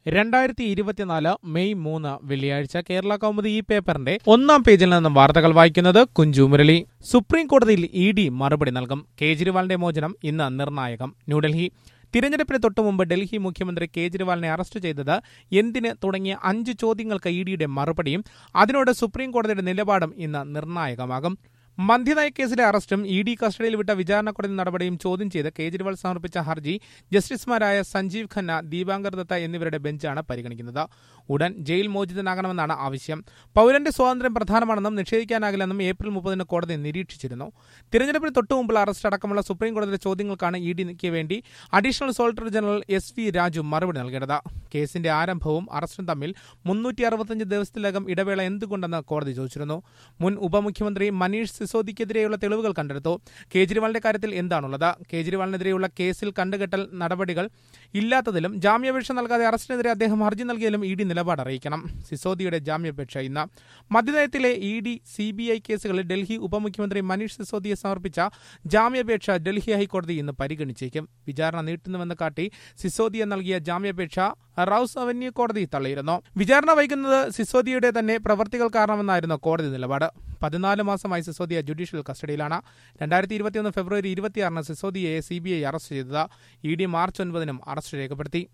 രണ്ടായിരത്തി ഇരുപത്തിനാല് മെയ് മൂന്ന് വെള്ളിയാഴ്ച കേരള കൗമുദി ഈ പേപ്പറിന്റെ ഒന്നാം പേജിൽ നിന്നും വാർത്തകൾ വായിക്കുന്നത് കുഞ്ചു മുരളി സുപ്രീം കോടതിയിൽ ഇ ഡി മറുപടി നൽകും കേജ്രിവാളിന്റെ മോചനം ഇന്ന് നിർണായകം ന്യൂഡൽഹി തിരഞ്ഞെടുപ്പിന് തൊട്ടുമുമ്പ് ഡൽഹി മുഖ്യമന്ത്രി കേജ്രിവാളിനെ അറസ്റ്റ് ചെയ്തത് എന്തിന് തുടങ്ങിയ അഞ്ച് ചോദ്യങ്ങൾക്ക് ഇ ഡിയുടെ മറുപടിയും അതിനോട് സുപ്രീം കോടതിയുടെ നിലപാടും ഇന്ന് നിർണായകമാകും മദ്യനയ കേസിലെ അറസ്റ്റും ഇ ഡി കസ്റ്റഡിയിൽ വിട്ട വിചാരണ കോടതി നടപടിയും ചോദ്യം ചെയ്ത് കേജ്രിവാൾ സമർപ്പിച്ച ഹർജി ജസ്റ്റിസുമാരായ സഞ്ജീവ് ഖന്ന ദീപാങ്കർ ദത്ത എന്നിവരുടെ ബെഞ്ചാണ് പരിഗണിക്കുന്നത് ഉടൻ ജയിൽ മോചിതനാകണമെന്നാണ് ആവശ്യം പൌരന്റെ സ്വാതന്ത്ര്യം പ്രധാനമാണെന്നും നിഷേധിക്കാനാകില്ലെന്നും ഏപ്രിൽ മുപ്പതിന് കോടതി നിരീക്ഷിച്ചിരുന്നു തിരഞ്ഞെടുപ്പിന് തൊട്ടുമുമ്പുള്ള അറസ്റ്റ് അടക്കമുള്ള സുപ്രീം കോടതിയുടെ ചോദ്യങ്ങൾക്കാണ് ഇ ഡിക്ക് വേണ്ടി additional solicitor general S V Raju മറുപടി നൽകേണ്ടത് കേസിന്റെ ആരംഭവും അറസ്റ്റും തമ്മിൽ മുന്നൂറ്റി അറുപത്തഞ്ച് ദിവസത്തിലകം ഇടവേള എന്തുകൊണ്ടെന്ന് കോടതി ചോദിച്ചിരുന്നു മുൻ ഉപമുഖ്യമന്ത്രി മനീഷ് സിസോദിക്കെതിരെയുള്ള തെളിവുകൾ കണ്ടെടുത്തു കേജ്രിവാളിന്റെ കാര്യത്തിൽ എന്താണുള്ളത് കേജ്രിവാളിനെതിരെയുള്ള കേസിൽ കണ്ടുകെട്ടൽ നടപടികൾ ഇല്ലാത്തതിലും ജാമ്യാപേക്ഷ നൽകാതെ അറസ്റ്റിനെതിരെ അദ്ദേഹം ഹർജി നൽകിയാലും ഇ ഡി നിലപാട് അറിയിക്കണം സിസോദിയുടെ ജാമ്യാപേക്ഷ ഇന്ന് മദ്യനയത്തിലെ E D C B I കേസുകളിൽ ഡൽഹി ഉപമുഖ്യമന്ത്രി മനീഷ് സിസോദിയെ സമർപ്പിച്ച ജാമ്യാപേക്ഷ ഡൽഹി ഹൈക്കോടതി ഇന്ന് പരിഗണിച്ചേക്കും വിചാരണ നീട്ടുന്നുവെന്ന് കാട്ടി സിസോദിയ നൽകിയ ജാമ്യാപേക്ഷ റൌസ് അവന്യൂ കോടതി തള്ളിയിരുന്നു വിചാരണ വൈകുന്നത് സിസോദിയുടെ തന്നെ പ്രവർത്തികൾ കാരണമെന്നായിരുന്നു കോടതി നിലപാട് പതിനാല് മാസമായി സിസോദിയ ജുഡീഷ്യൽ കസ്റ്റഡിയിലാണ് രണ്ടായിരത്തി ഇരുപത്തിയൊന്ന് ഫെബ്രുവരി ഇരുപത്തിയാറിന് സിസോദിയയെ സി ബി ഐ അറസ്റ്റ് ചെയ്തത് ഇ ഡി മാർച്ച് ഒൻപതിനും അറസ്റ്റ് രേഖപ്പെടുത്തി